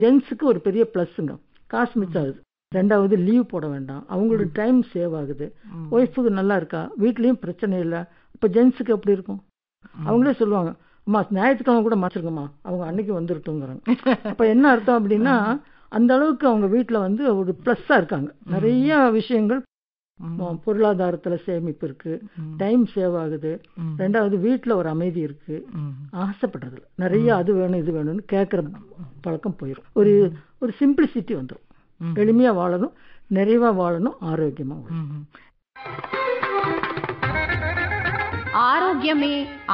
ஜென்ஸுக்கு ஒரு பெரிய ப்ளஸ்ஸுங்க காசு மிச்சம் ஆகுது ரெண்டாவது லீவ் போட வேண்டாம் அவங்களோட டைம் சேவ் ஆகுது ஒய்ஃபுக்கு நல்லா இருக்கா வீட்லேயும் பிரச்சனை இல்லை இப்போ ஜென்ஸுக்கு எப்படி இருக்கும் அவங்களே சொல்லுவாங்க அம்மா ஞாயிற்றுக்கிழமை கூட மறைச்சிருக்கம்மா அவங்க அன்னைக்கு வந்துருட்டுங்கிறாங்க அப்போ என்ன அர்த்தம் அப்படின்னா அந்த அளவுக்கு அவங்க வீட்டில் வந்து ஒரு ப்ளஸ்ஸாக இருக்காங்க நிறைய விஷயங்கள் பொருளாதாரத்தில் சேமிப்பு இருக்கு டைம் சேவ் ஆகுது ரெண்டாவது வீட்டில் ஒரு அமைதி இருக்கு ஆசைப்படுறதில்ல நிறைய அது வேணும் இது வேணும்னு கேட்குற பழக்கம் போயிடும் ஒரு ஒரு சிம்பிளிசிட்டி வந்துடும் எளிமையாக வாழணும் நிறைவாக வாழணும் ஆரோக்கியமாக வாழணும் ஆரோக்கியமே